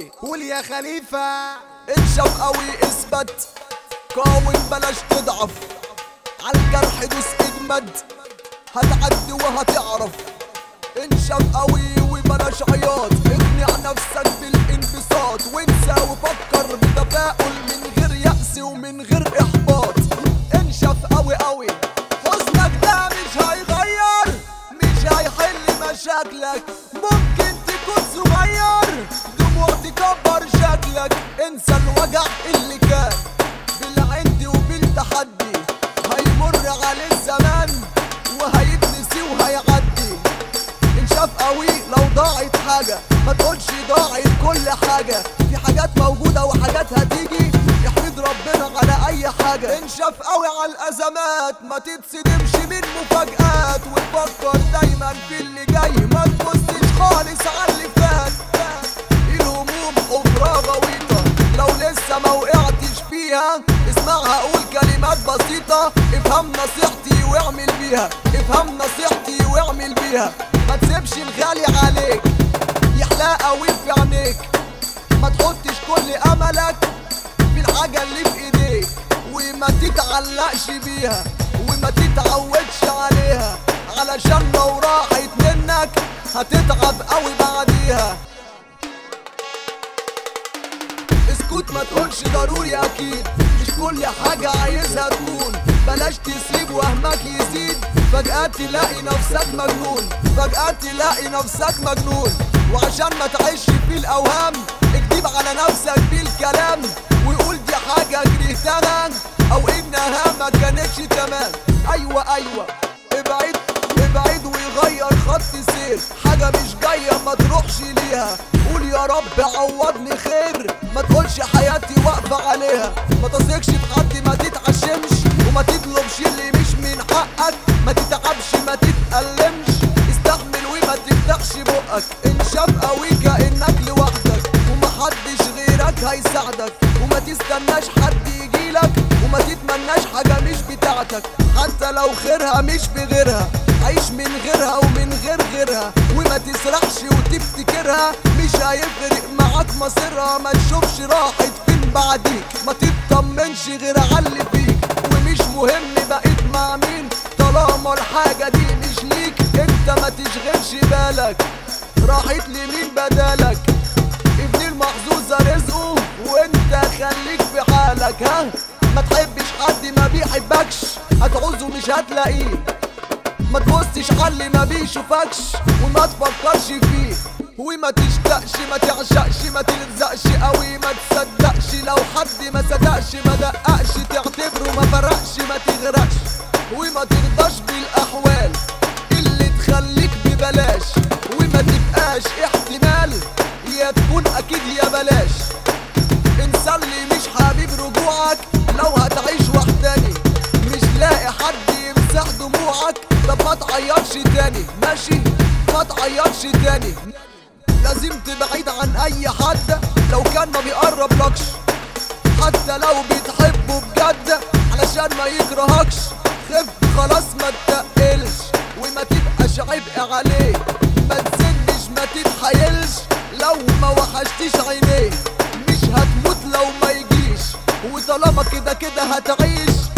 قوي قول يا خليفة انشف قوي اثبت قاوم بلاش تضعف عالجرح دوس اجمد هتعدي وهتعرف انشف قوي وبلاش عياط اقنع نفسك بالانبساط وانسى وفكر بتفاؤل من غير يأس ومن غير احباط انشف قوي قوي حزنك ده مش هيغير مش هيحل مشاكلك ممكن تكون صغير دموع تكبر شكلك انسى الوجع اللي كان بالعند وبالتحدي هيمر عليه الزمان وهيتنسي وهيعدي انشاف قوي لو ضاعت حاجة ما تقولش ضاعت كل حاجة في حاجات موجودة وحاجات هتيجي احمد ربنا على اي حاجة انشاف قوي على الازمات ما تتصدمش من مفاجآت وتفكر دايما في اللي جاي ما تبصش خالص على اللي فات الهموم حفرة غويطة لو لسه ما وقعتش فيها اسمعها اقول كلمات بسيطة افهم نصيحتي واعمل بيها افهم نصيحتي واعمل بيها ما تسيبش الغالي عليك يحلى قوي في عينيك ما تحطش كل املك في الحاجة اللي في ايديك وما تتعلقش بيها وما تتعودش عليها علشان لو راحت منك هتتعب قوي بعديها اسكت ما تقولش ضروري اكيد مش كل حاجة عايزها تكون بلاش تسيب وهمك يزيد فجأة تلاقي نفسك مجنون فجأة تلاقي نفسك مجنون وعشان ما تعيش في الاوهام اكتب على نفسك بالكلام ويقول دي حاجة كرهتها او انها ما كانتش تمام ايوه ايوه ابعد ابعد ويغير خط سير حاجة مش جاية ما تروحش ليها قول يا رب عوضني خير ما تقولش حياتي واقفة عليها ما تثقش في حد ما تتعشمش وما تطلبش اللي مش من حقك ما تتعبش ما تتألمش استحمل وما تفتحش بقك انشف قوي كأنك لوحدك ومحدش غيرك هيساعدك وما تستناش حد يجيلك وما تتمناش حاجة مش بتاعتك حتى لو خيرها مش بغيرها عيش من غيرها ومن غير غيرها وما تسرحش وتفتكرها مش هيفرق معاك مصيرها ما تشوفش راحت فين بعديك ما تطمنش غير على اللي فيك ومش مهم بقيت مع مين طالما الحاجة دي مش ليك انت ما تشغلش بالك راحت لمين بدالك ابن المحظوظة رزقه وانت خليك في حالك ها ما تحبش حد ما بيحبكش هتعوزه مش هتلاقيه ما تبصش على اللي ما بيشوفكش وما تفكرش فيه وما تشتاقش ما تعشقش ما تلزقش قوي ما تصدقش لو حد ما صدقش ما دققش تعتبره ما فرقش ما تغرقش وما ترضاش بالاحوال اللي تخليك ببلاش وما تبقاش احتمال يا تكون اكيد يا بلاش انسى اللي مش حبيب رجوعك لو هتعيش وحداني مش لاقي حد يمسح دموعك طب ما تعيطش تاني ماشي ما تعيطش تاني لازم تبعد عن اي حد لو كان ما بيقربلكش حتى لو بتحبه بجد علشان ما يكرهكش خف خلاص ما تتقلش وما تبقاش عبء عليه ما تزنش ما تتحايلش لو ما وحشتش عينيه مش هتموت لو ما يجيش وطالما كده كده هتعيش